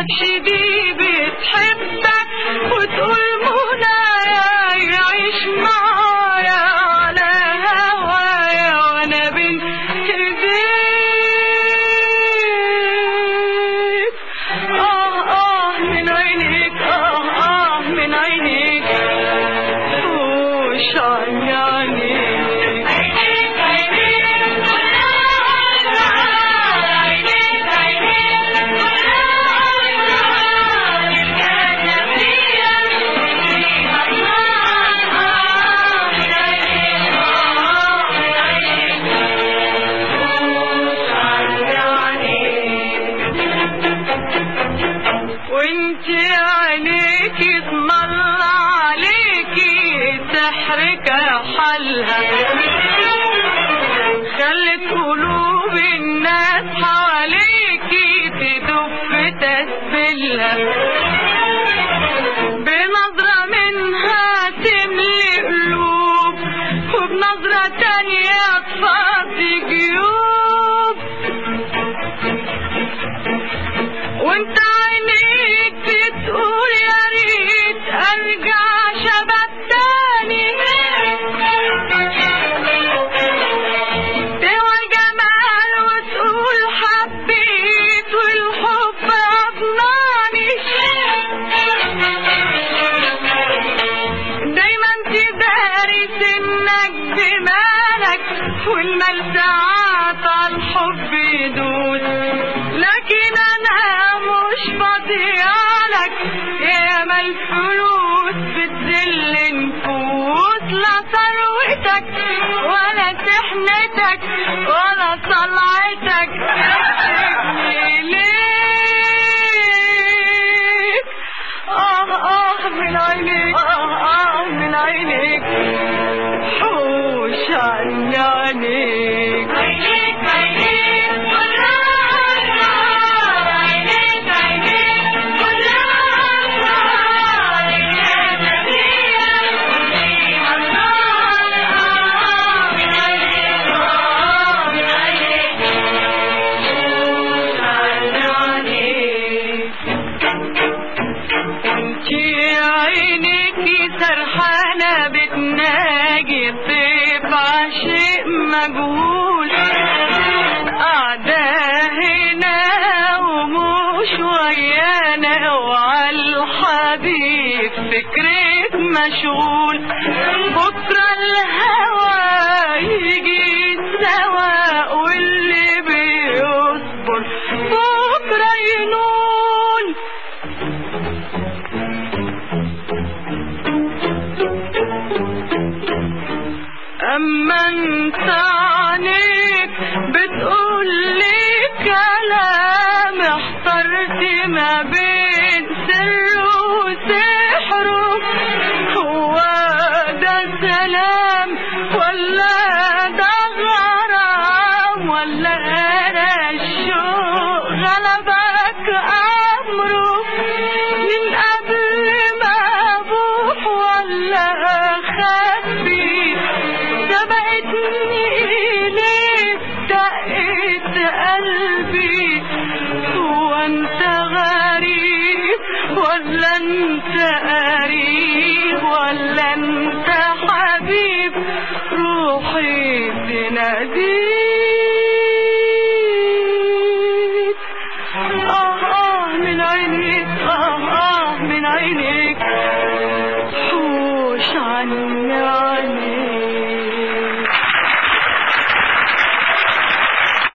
مالكش دي بتحبك وتقول منايا يعيش معايا على هوايا وانا بين ايديك اه اه من عينيك اه اه من عينيك وش عن عينيك عينيك عينيك عينيك وانت عينيكي تمر عليكي سحرك حلها خلت قلوب الناس حواليكي تدف تسبلها بنظرة منها تملي قلوب وبنظرة تانية تفضي جيوب وانت عينيك بتقول يا ريت ارجع شباب تاني سوى الجمال وتقول حبيت والحب اضناني دايما تداري سنك بمالك والمال ساعات على الحب يدوس لكن انا مش فاضيالك يا ما الفلوس بتذل نفوس لا ثروتك ولا سحنتك ولا طلعتك تحرجني ليك اه اه من عينيك اه اه من عينيك حوش عن عينيك عينيك عينيك عينيك انتي عينيكي سرحانة بتناجي الطيب عاشق مجهول قاعدة هنا ومش ويانا وعالحبيب فكرك مشغول بكرة الهوى يجي سوا واللي بيصبر بكرة ينول اما انت عنيك بتقول لي كلام احترت ما بين